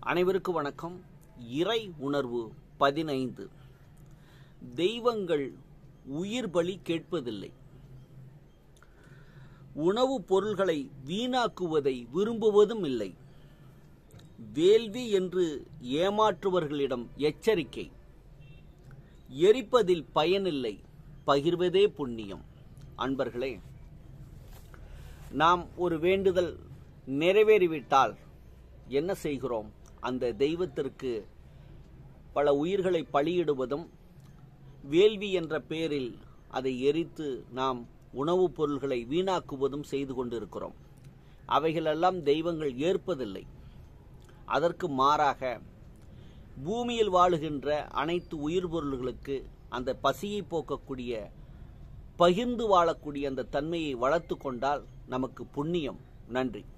அனைவருக்கும் வணக்கம் இறை உணர்வு பதினைந்து தெய்வங்கள் உயிர் பலி கேட்பதில்லை உணவுப் பொருள்களை வீணாக்குவதை விரும்புவதும் இல்லை வேள்வி என்று ஏமாற்றுவர்களிடம் எச்சரிக்கை எரிப்பதில் பயனில்லை பகிர்வதே புண்ணியம் அன்பர்களே நாம் ஒரு வேண்டுதல் நிறைவேறிவிட்டால் என்ன செய்கிறோம் அந்த தெய்வத்திற்கு பல உயிர்களை பலியிடுவதும் வேள்வி என்ற பெயரில் அதை எரித்து நாம் உணவுப் பொருள்களை வீணாக்குவதும் செய்து கொண்டிருக்கிறோம் அவைகளெல்லாம் தெய்வங்கள் ஏற்பதில்லை அதற்கு மாறாக பூமியில் வாழுகின்ற அனைத்து உயிர் பொருள்களுக்கு அந்த பசியை போக்கக்கூடிய பகிர்ந்து வாழக்கூடிய அந்த தன்மையை வளர்த்து கொண்டால் நமக்கு புண்ணியம் நன்றி